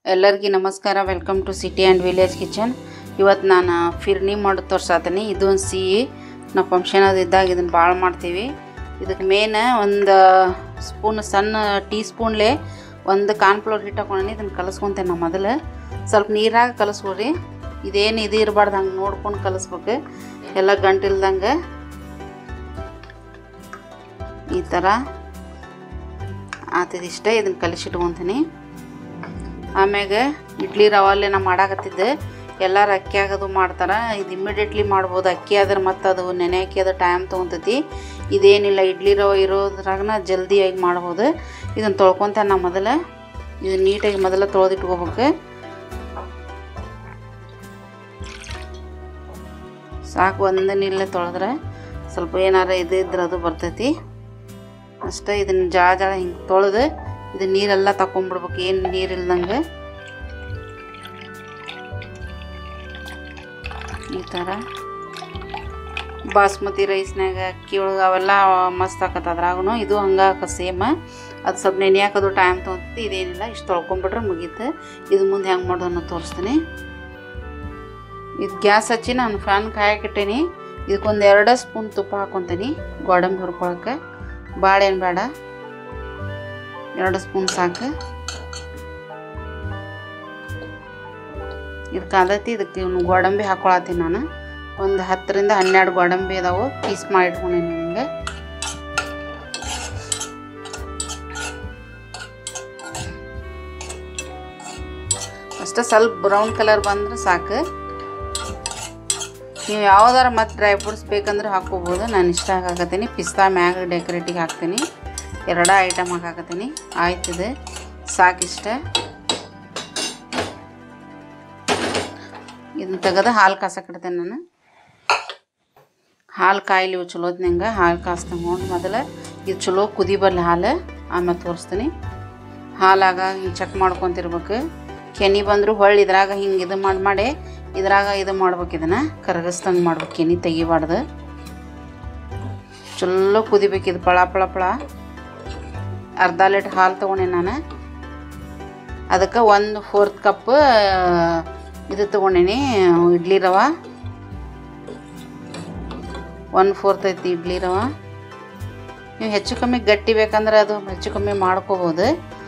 ಎಲ್ಲರಿಗೂ ನಮಸ್ಕಾರ welcome to city and village kitchen ಇವತ್ತು ನಾನು ಫಿರ್ನಿ ಮಾಡೋದು ತೋರ್ಸಾತೀನಿ ಇದು ಒಂದು ಸಿಹಿ ನಾವು ಫಂಕ್ಷನ್ ಅದು ಇದ್ದಾಗ ಇದನ್ನು ಭಾಳ ಮಾಡ್ತೀವಿ ಇದಕ್ಕೆ ಮೇನ್ ಒಂದು ಸ್ಪೂನ್ ಸಣ್ಣ ಟೀ ಸ್ಪೂನ್ಲೆ ಒಂದು ಕಾರ್ನ್ಫ್ಲೋರ್ ಹಿಟ್ಟು ಹಾಕೊಂಡಿ ಇದನ್ನು ಕಲಸ್ಕೊತೇನೆ ನಾವು ಮೊದಲು ಸ್ವಲ್ಪ ನೀರಾಗ ಕಲಸ್ಕೊಡ್ರಿ ಇದೇನು ಇದು ಇರಬಾರ್ದು ಹಂಗೆ ನೋಡ್ಕೊಂಡು ಕಲಿಸ್ಬೇಕು ಎಲ್ಲ ಗಂಟಿಲ್ದಂಗೆ ಈ ಥರ ಆತದಿಷ್ಟ ಇದನ್ನು ಕಲಿಸಿಟ್ಕೊತೀನಿ ಆಮ್ಯಾಗ ಇಡ್ಲಿ ರವಾಲೆ ನಾ ಮಾಡಾಕತ್ತಿದ್ದೆ ಎಲ್ಲರೂ ಅಕ್ಕಿ ಆಗೋದು ಮಾಡ್ತಾರೆ ಇದು ಇಮ್ಮಿಡಿಯೇಟ್ಲಿ ಮಾಡ್ಬೋದು ಅಕ್ಕಿ ಆದ್ರೆ ಮತ್ತು ಅದು ನೆನೆ ಅಕ್ಕಿ ಅದು ಟೈಮ್ ತೊಗೊತೈತಿ ಇದೇನಿಲ್ಲ ಇಡ್ಲಿ ರವೆ ಇರೋದ್ರಾಗನ ಜಲ್ದಿಯಾಗಿ ಮಾಡ್ಬೋದು ಇದನ್ನು ತೊಳ್ಕೊತ ನಾ ಮೊದಲು ಇದು ನೀಟಾಗಿ ಮೊದಲು ತೊಳೆದಿಟ್ಕೋಬೇಕು ಸಾಕು ಒಂದು ನೀರಲ್ಲೇ ತೊಳೆದ್ರೆ ಸ್ವಲ್ಪ ಏನಾರ ಇದು ಇದ್ರೆ ಅದು ಬರ್ತೈತಿ ಅಷ್ಟೇ ಇದನ್ನು ಜಾಳ ಜಾಳ ಹಿಂಗೆ ತೊಳೆದು ಇದು ನೀರೆಲ್ಲ ತಗೊಂಬಿಡ್ಬೇಕು ಏನು ನೀರು ಇಲ್ದಂಗೆ ಈ ಥರ ಬಾಸ್ಮತಿ ರೈಸ್ನಾಗ ಅಕ್ಕಿ ಒಳಗೆ ಅವೆಲ್ಲ ಮಸ್ತ್ ಆಕತ್ತ ಅದ್ರಾಗೂ ಇದು ಹಂಗೆ ಆಕ ಸೇಮ್ ಅದು ಸ್ವಲ್ಪ ನೆನೆ ಹಾಕೋದು ಟೈಮ್ ತೊಗೊತೈತಿ ಇದೇನಿಲ್ಲ ಇಷ್ಟು ತೊಳ್ಕೊಂಬಿಟ್ರೆ ಮುಗೀತು ಇದು ಮುಂದೆ ಹೆಂಗೆ ಮಾಡೋದನ್ನು ತೋರಿಸ್ತೀನಿ ಇದು ಗ್ಯಾಸ್ ಹಚ್ಚಿ ನಾನು ಫ್ಯಾನ್ ಕಾಯಕ್ಕಿಟ್ಟೀನಿ ಇದಕ್ಕೊಂದು ಎರಡು ಸ್ಪೂನ್ ತುಪ್ಪ ಹಾಕ್ಕೊತೀನಿ ಗೋಡಂಬಿ ಹುರ್ಕೊಳಕ್ಕೆ ಭಾಳ ಏನು ಬೇಡ ಎರಡು ಸ್ಪೂನ್ ಸಾಕು ಇದು ಕಾದೈತಿ ಇದಕ್ಕೆ ಇವ್ನು ಗೋಡಂಬಿ ಹಾಕೊಳತ್ತೀನಿ ನಾನು ಒಂದು ಹತ್ತರಿಂದ ಹನ್ನೆರಡು ಗೋಡಂಬಿ ಅದಾವು ಪೀಸ್ ಮಾಡಿ ಇಟ್ಕೊಂಡೀನಿ ನಿಮಗೆ ಅಷ್ಟೇ ಸ್ವಲ್ಪ ಬ್ರೌನ್ ಕಲರ್ ಬಂದ್ರೆ ಸಾಕು ನೀವು ಯಾವ್ದಾರ ಮತ್ತು ಡ್ರೈ ಫ್ರೂಟ್ಸ್ ಬೇಕಂದ್ರೆ ಹಾಕ್ಕೋಬೋದು ನಾನು ಇಷ್ಟ ಹಾಕಾಕತ್ತೀನಿ ಪಿಸ್ತಾ ಮ್ಯಾಗ ಡೆಕೋರೇಟಿಗೆ ಹಾಕ್ತೀನಿ ಎರಡ ಐಟಮ್ ಹಾಕಾಕತ್ತೀನಿ ಆಯ್ತಿದೆ ಸಾಕಿಷ್ಟ ಇದನ್ನ ತೆಗೆದು ಹಾಲು ಕಾಸಕ್ಕಿಡ್ತೇನೆ ನಾನು ಹಾಲು ಕಾಯಿಲಿ ಇವು ಚಲೋದ್ನಂಗೆ ಹಾಲು ಕಾಸ್ತಂಗೆ ಮೊದಲು ಇದು ಚಲೋ ಕುದಿ ಬರಲಿ ಹಾಲು ಆಮೇಲೆ ತೋರಿಸ್ತೀನಿ ಹಾಲಾಗ ಹಿಂಗೆ ಚೆಕ್ ಮಾಡ್ಕೊತಿರ್ಬೇಕು ಕೆನಿ ಬಂದರೂ ಹೊಳ್ಳಿ ಇದ್ರಾಗ ಹಿಂಗೆ ಇದು ಮಾಡಿ ಮಾಡಿ ಇದ್ರಾಗ ಇದು ಮಾಡ್ಬೇಕು ಇದನ್ನು ಕರಗಿಸ್ದಂಗೆ ಮಾಡ್ಬೇಕು ಕೆನಿ ತೆಗಿಬಾರ್ದು ಚಲೋ ಕುದಿಬೇಕು ಇದು ಪಳ ಪಳ ಪಳ ಅರ್ಧ ಲೀಟ್ರ್ ಹಾಲು ತೊಗೊಂಡೆ ನಾನು ಅದಕ್ಕೆ ಒಂದು ಫೋರ್ತ್ ಕಪ್ ಇದು ತೊಗೊಂಡೀನಿ ಇಡ್ಲಿ ರವೆ ಒನ್ ಫೋರ್ತ್ ಐತಿ ಇಡ್ಲಿ ರವೆ ನೀವು ಹೆಚ್ಚು ಕಮ್ಮಿ ಗಟ್ಟಿ ಬೇಕಂದ್ರೆ ಅದು ಹೆಚ್ಚು ಕಮ್ಮಿ ಮಾಡ್ಕೋಬೋದು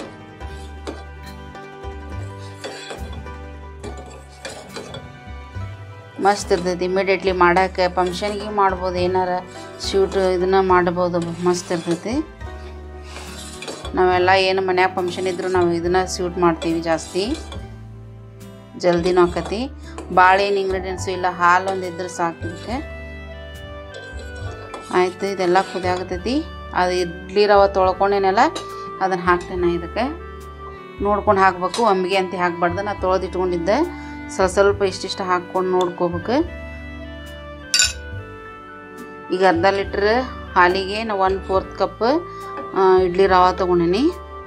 ಮಸ್ತ್ ಇರ್ತೈತಿ ಇಮಿಡಿಯೇಟ್ಲಿ ಮಾಡೋಕೆ ಫಂಕ್ಷನ್ಗೆ ಮಾಡ್ಬೋದು ಏನಾರ ಸ್ವೀಟ್ ಇದನ್ನ ಮಾಡ್ಬೋದು ಮಸ್ತ್ ಇರ್ತೈತಿ ನಾವೆಲ್ಲ ಏನು ಮನ್ಯಾಗ ಫಂಕ್ಷನ್ ಇದ್ದರೂ ನಾವು ಇದನ್ನ ಸ್ವೀಟ್ ಮಾಡ್ತೀವಿ ಜಾಸ್ತಿ ಜಲ್ದಿನೂ ಆಕತಿ ಭಾಳ ಏನು ಇಂಗ್ರೀಡಿಯೆಂಟ್ಸು ಇಲ್ಲ ಹಾಲು ಒಂದು ಇದ್ರೆ ಸಾಕು ಇದಕ್ಕೆ ಆಯಿತು ಇದೆಲ್ಲ ಕುದಿಯಾಗತೈತಿ ಅದು ಇಡ್ಲಿ ರವೆ ತೊಳ್ಕೊಂಡೇನಲ್ಲ ಅದನ್ನು ಹಾಕ್ತೇನೆ ಇದಕ್ಕೆ ನೋಡ್ಕೊಂಡು ಹಾಕಬೇಕು ಒಮ್ಮಿಗೆ ಅಂತ ಹಾಕ್ಬಾರ್ದು ನಾ ತೊಳೆದು ಇಟ್ಕೊಂಡಿದ್ದೆ ಸ್ವಲ್ಪ ಸ್ವಲ್ಪ ಇಷ್ಟಿಷ್ಟು ಹಾಕ್ಕೊಂಡು ನೋಡ್ಕೋಬೇಕು ಈಗ ಅರ್ಧ ಲೀಟ್ರ್ ಹಾಲಿಗೆ ನಾ ಒನ್ ಫೋರ್ತ್ ಕಪ್ ಇಡ್ಲಿ ರವೆ ತೊಗೊಂಡೀನಿ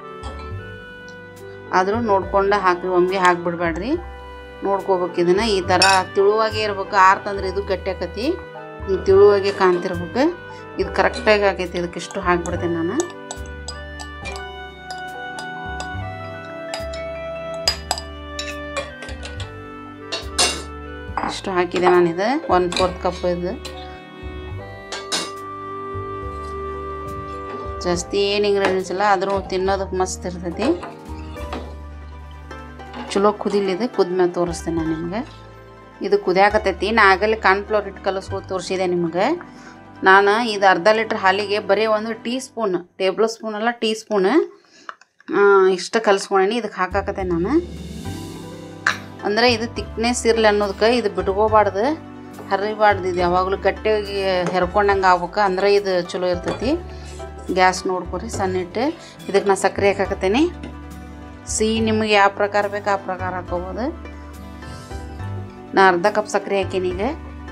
ಆದರೂ ನೋಡ್ಕೊಂಡು ಹಾಕಿ ಒಮ್ಮಿಗೆ ಹಾಕ್ಬಿಡ್ಬೇಡ್ರಿ ನೋಡ್ಕೋಬೇಕು ಇದನ್ನು ಈ ಥರ ತಿಳುವಾಗೆ ಇರ್ಬೇಕು ಆರ್ತಂದ್ರೆ ಇದು ಗಟ್ಟಿ ಆಕತಿ ತಿಳುವಾಗೆ ಕಾಣ್ತಿರ್ಬೇಕು ಇದು ಕರೆಕ್ಟಾಗಿ ಆಗೈತಿ ಇದಕ್ಕೆ ಇಷ್ಟು ಹಾಕ್ಬಿಡ್ತೀನಿ ನಾನು ಇಷ್ಟು ಹಾಕಿದೆ ನಾನಿದು ಒನ್ ಫೋರ್ತ್ ಕಪ್ ಇದು ಜಾಸ್ತಿ ಏನು ಇಂಗ್ರೀಡಿಯೆಂಟ್ಸ್ ಇಲ್ಲ ಆದರೂ ತಿನ್ನೋದಕ್ಕೆ ಮಸ್ತ್ ಇರ್ತೈತಿ ಚಲೋ ಕುದಿಲಿದೆ ಕುದ್ಮೇಲೆ ತೋರಿಸ್ತೀನಿ ನಾನು ನಿಮ್ಗೆ ಇದು ಕುದಿಯಾಕತ್ತೈತಿ ನಾ ಆಗಲೇ ಕಾರ್ನ್ಫ್ಲೋರ್ ಹಿಟ್ಟು ಕಲಿಸ್ಬೋದು ತೋರಿಸಿದೆ ನಿಮಗೆ ನಾನು ಇದು ಅರ್ಧ ಲೀಟ್ರ್ ಹಾಲಿಗೆ ಬರೀ ಒಂದು ಟೀ ಸ್ಪೂನ್ ಟೇಬಲ್ ಸ್ಪೂನ್ ಅಲ್ಲ ಟೀ ಸ್ಪೂನ್ ಇಷ್ಟು ಕಲಿಸ್ಕೊಂಡೀನಿ ಇದಕ್ಕೆ ಹಾಕಾಕತ್ತೆ ನಾನು ಅಂದರೆ ಇದು ತಿಕ್ನೆಸ್ ಇರಲಿ ಅನ್ನೋದಕ್ಕೆ ಇದು ಬಿಟ್ಕೋಬಾರ್ದು ಹರಿಬಾರ್ದು ಇದು ಯಾವಾಗಲೂ ಗಟ್ಟಿಯಾಗಿ ಹೆರ್ಕೊಂಡಂಗೆ ಆಗ್ಬೇಕು ಅಂದ್ರೆ ಇದು ಚಲೋ ಇರ್ತೈತಿ ಗ್ಯಾಸ್ ನೋಡ್ಕೊರಿ ಸಣ್ಣ ಇಟ್ಟು ಇದಕ್ಕೆ ನಾ ಸಕ್ಕರೆ ಹಾಕಾಕತ್ತೀನಿ ಸಿಹಿ ನಿಮಗೆ ಯಾವ ಪ್ರಕಾರ ಬೇಕು ಆ ಪ್ರಕಾರ ಹಾಕೋಬೋದು ನಾ ಅರ್ಧ ಕಪ್ ಸಕ್ಕರೆ ಹಾಕೀನಿ ಈಗ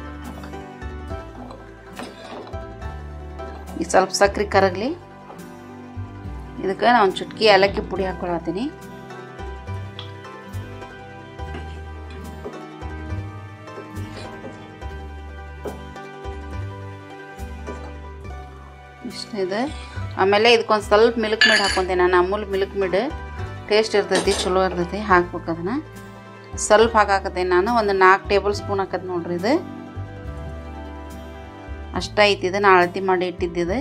ಈಗ ಸ್ವಲ್ಪ ಸಕ್ಕರೆ ಕರಗಲಿ ಇದಕ್ಕೆ ನಾನು ಒಂದು ಚುಟ್ಕಿ ಏಲಕ್ಕಿ ಪುಡಿ ಹಾಕೊಳತ್ತೀನಿ ಇಷ್ಟ ಇದೆ ಆಮೇಲೆ ಇದಕ್ಕೊಂದು ಸ್ವಲ್ಪ ಮಿಲ್ಕ್ ಮಿಡ್ ಹಾಕ್ಕೊಂತೀನಿ ನಾನು ಅಮೂಲ್ ಮಿಲ್ಕ್ ಮಿಡ್ ಟೇಸ್ಟ್ ಇರ್ತೈತಿ ಚಲೋ ಇರ್ತೈತಿ ಹಾಕ್ಬೇಕು ಅದನ್ನು ಸ್ವಲ್ಪ ಹಾಕಾಕತ್ತೆ ನಾನು ಒಂದು ನಾಲ್ಕು ಟೇಬಲ್ ಸ್ಪೂನ್ ಹಾಕತ್ತೆ ನೋಡ್ರಿ ಇದು ಅಷ್ಟ ಐತಿ ಇದು ನಾ ಅಳತಿ ಮಾಡಿ ಇಟ್ಟಿದ್ದಿದ್ದು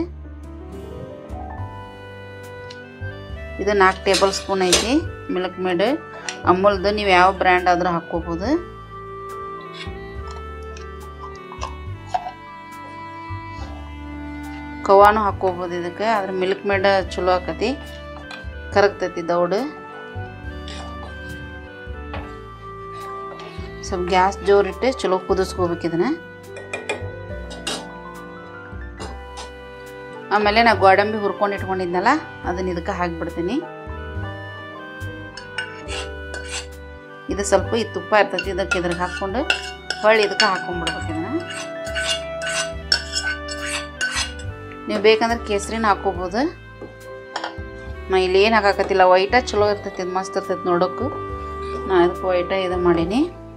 ಇದು ನಾಲ್ಕು ಟೇಬಲ್ ಸ್ಪೂನ್ ಐತಿ ಮಿಲ್ಕ್ ಮೇಡ್ ಅಮೂಲ್ದು ನೀವು ಯಾವ ಬ್ರ್ಯಾಂಡ್ ಆದರೂ ಹಾಕ್ಕೋಬೋದು ಕವಾನು ಹಾಕ್ಕೋಬೋದು ಇದಕ್ಕೆ ಆದ್ರೆ ಮಿಲ್ಕ್ ಮೇಡ್ ಚಲೋ ಆಕತಿ ಕರಗ್ತೈತಿ ದೌಡು ಸ್ವಲ್ಪ ಗ್ಯಾಸ್ ಜೋರಿಟ್ಟು ಚಲೋ ಕುದಿಸ್ಕೋಬೇಕು ಇದನ್ನ ಆಮೇಲೆ ನಾ ಗೋಡಂಬಿ ಹುರ್ಕೊಂಡು ಇಟ್ಕೊಂಡಿದ್ನಲ್ಲ ಅದನ್ನ ಇದಕ್ಕೆ ಹಾಕಿಬಿಡ್ತೀನಿ ಇದು ಸ್ವಲ್ಪ ಈ ತುಪ್ಪ ಇರ್ತೈತಿ ಇದಕ್ಕೆ ಇದ್ರಿಗೆ ಹಾಕ್ಕೊಂಡು ಹೊಳ್ಳಿ ಇದಕ್ಕೆ ಹಾಕೊಂಡ್ಬಿಡ್ಬೇಕು ಇದನ್ನ ನೀವು ಬೇಕಂದ್ರೆ ಕೇಸರಿನ ಹಾಕೋಬೋದು ನಾ ಇಲ್ಲಿ ಏನು ಹಾಕಾಕತ್ತಿಲ್ಲ ವೈಟ ಚಲೋ ಇರ್ತೈತಿ ಇದು ಮಸ್ತ್ ಇರ್ತೈತಿ ನೋಡೋಕ್ಕೂ ನಾ ಇದಕ್ಕೆ ವೈಟ ಇದು ಮಾಡೀನಿ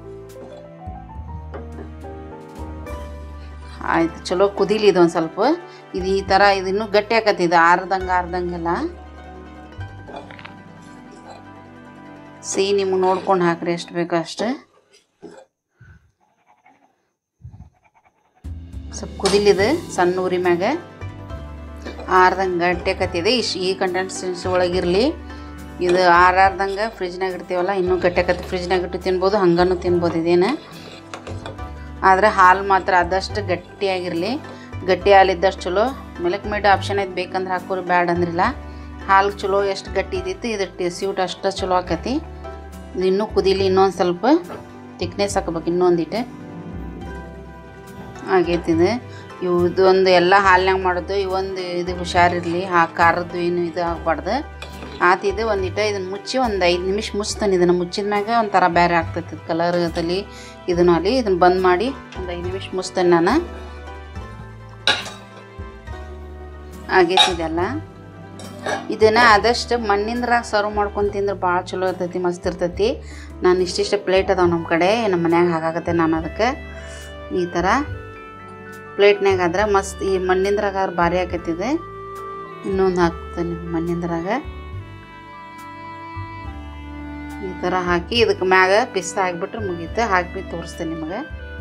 ಆಯ್ತು ಚಲೋ ಕುದೀಲಿ ಇದು ಒಂದು ಸ್ವಲ್ಪ ಇದು ಈ ಥರ ಇದು ಇನ್ನೂ ಗಟ್ಟಿ ಆಕತಿ ಇದು ಆರ್ದಂಗೆ ಆರ್ದಂಗೆಲ್ಲ ಸಿಹಿ ನಿಮ್ಗೆ ನೋಡ್ಕೊಂಡು ಹಾಕ್ರಿ ಎಷ್ಟು ಬೇಕೋ ಅಷ್ಟು ಸ್ವಲ್ಪ ಕುದಿಲಿದು ಸಣ್ಣ ಉರಿ ಮ್ಯಾಗ ಆರ್ದಂಗೆ ಗಟ್ಟಿ ಆಕತಿದೆ ಇಶ್ ಈ ಕಂಟೆನ್ಸೆನ್ಸ್ ಒಳಗಿರಲಿ ಇದು ಆರಾರ್ದಂಗೆ ಫ್ರಿಜ್ನಾಗ ಇಡ್ತೀವಲ್ಲ ಇನ್ನೂ ಗಟ್ಟಿ ಆಕತಿ ಫ್ರಿಜ್ನಾಗ ಇಟ್ಟು ತಿನ್ಬೋದು ಹಂಗನೂ ತಿನ್ಬೋದು ಇದೇನು ಆದರೆ ಹಾಲು ಮಾತ್ರ ಆದಷ್ಟು ಗಟ್ಟಿಯಾಗಿರಲಿ ಗಟ್ಟಿ ಹಾಲಿದ್ದಷ್ಟು ಚಲೋ ಮಿಲ್ಕ್ ಮೇಡ್ ಆಪ್ಷನ್ ಐತೆ ಬೇಕಂದ್ರೆ ಹಾಕೋರು ಬ್ಯಾಡ್ ಅಂದ್ರಿಲ್ಲ ಹಾಲು ಚಲೋ ಎಷ್ಟು ಗಟ್ಟಿ ಇದ್ದಿತ್ತು ಇದು ಟಿ ಸ್ವೀಟ್ ಅಷ್ಟು ಚಲೋ ಆಕತಿ ಇದು ಇನ್ನೂ ಕುದೀಲಿ ಇನ್ನೊಂದು ಸ್ವಲ್ಪ ತಿಕ್ನೆಸ್ ಹಾಕ್ಬೇಕು ಇನ್ನೊಂದಿಟ್ಟು ಆಗೈತಿ ಇದು ಇವು ಇದೊಂದು ಎಲ್ಲ ಹಾಲ್ನಾಗ ಮಾಡೋದು ಇವೊಂದು ಇದು ಹುಷಾರಿರಲಿ ಆ ಖಾರದ್ದು ಏನು ಇದು ಆಗಬಾರ್ದು ಆತಿದ್ದು ಒಂದಿಟ್ಟು ಇದನ್ನು ಮುಚ್ಚಿ ಒಂದು ಐದು ನಿಮಿಷ ಮುಚ್ತಾನೆ ಇದನ್ನು ಮುಚ್ಚಿದ ಮ್ಯಾಗ ಒಂಥರ ಬೇರೆ ಆಗ್ತೈತಿ ಕಲರ್ ಅದಲ್ಲಿ ಇದನ್ನು ಅಲ್ಲಿ ಇದನ್ನು ಬಂದ್ ಮಾಡಿ ಒಂದು ಐದು ನಿಮಿಷ ಮುಚ್ತೇನೆ ನಾನು ಆಗೈತಿ ಇದೆಲ್ಲ ಇದನ್ನು ಆದಷ್ಟು ಮಣ್ಣಿಂದ್ರಾಗ ಸರ್ವ್ ಮಾಡ್ಕೊಂಡು ತಿಂದ್ರೆ ಭಾಳ ಚಲೋ ಇರ್ತೈತಿ ಮಸ್ತ್ ಇರ್ತೈತಿ ನಾನು ಇಷ್ಟಿಷ್ಟು ಪ್ಲೇಟ್ ಅದಾವೆ ನಮ್ಮ ಕಡೆ ನಮ್ಮ ಮನ್ಯಾಗ ಹಾಕಾಕತ್ತೆ ನಾನು ಅದಕ್ಕೆ ಈ ಥರ ಪ್ಲೇಟ್ನಾಗ ಆದ್ರೆ ಮಸ್ತ್ ಈ ಮಣ್ಣಿಂದ್ರಾಗ ಆದ್ರೆ ಭಾರಿ ಆಕೈತಿದೆ ಇನ್ನೊಂದು ಹಾಕ್ತೇನೆ ಮಣ್ಣಿಂದ್ರಾಗ ಈ ಥರ ಹಾಕಿ ಇದಕ್ಕೆ ಮ್ಯಾಗ ಪಿಸ್ತಾ ಹಾಕ್ಬಿಟ್ರೆ ಮುಗೀತು ಹಾಕ್ಬಿಟ್ಟು ತೋರಿಸ್ತೇನೆ ನಿಮಗೆ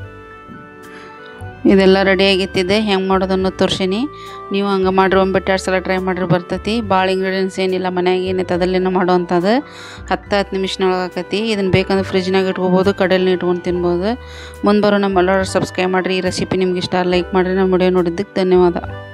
ಇದೆಲ್ಲ ರೆಡಿ ಆಗೈತಿದೆ ಹೆಂಗೆ ಮಾಡೋದನ್ನು ತೋರ್ಸೀನಿ ನೀವು ಹಂಗೆ ಮಾಡ್ರಿ ಒಂಬಿಟ್ಟು ಎರಡು ಸಲ ಟ್ರೈ ಮಾಡ್ರಿ ಬರ್ತೈತಿ ಭಾಳ ಇಂಗ್ರೀಡಿಯೆಂಟ್ಸ್ ಏನಿಲ್ಲ ಮನ್ಯಾಗ ಏನೈತೆ ಅದರಲ್ಲೇನೋ ಮಾಡೋವಂಥದ್ದು ಹತ್ತು ಹತ್ತು ನಿಮಿಷನೊಳಗೆ ಆಕೈತಿ ಇದನ್ನು ಬೇಕಂದ್ರೆ ಫ್ರಿಜ್ನಾಗ ಇಟ್ಕೋಬೋದು ಕಡೆಯಲ್ಲಿ ಇಟ್ಕೊಂಡು ತಿನ್ಬೋದು ಮುಂದೆ ಬರೋ ನಮ್ಮ ಎಲ್ಲರೂ ಸಬ್ಸ್ಕ್ರೈಬ್ ಮಾಡಿರಿ ಈ ರೆಸಿಪಿ ನಿಮ್ಗೆ ಇಷ್ಟ ಲೈಕ್ ಮಾಡಿರಿ ನಮ್ಮ ವಿಡಿಯೋ ನೋಡಿದ್ದಕ್ಕೆ ಧನ್ಯವಾದ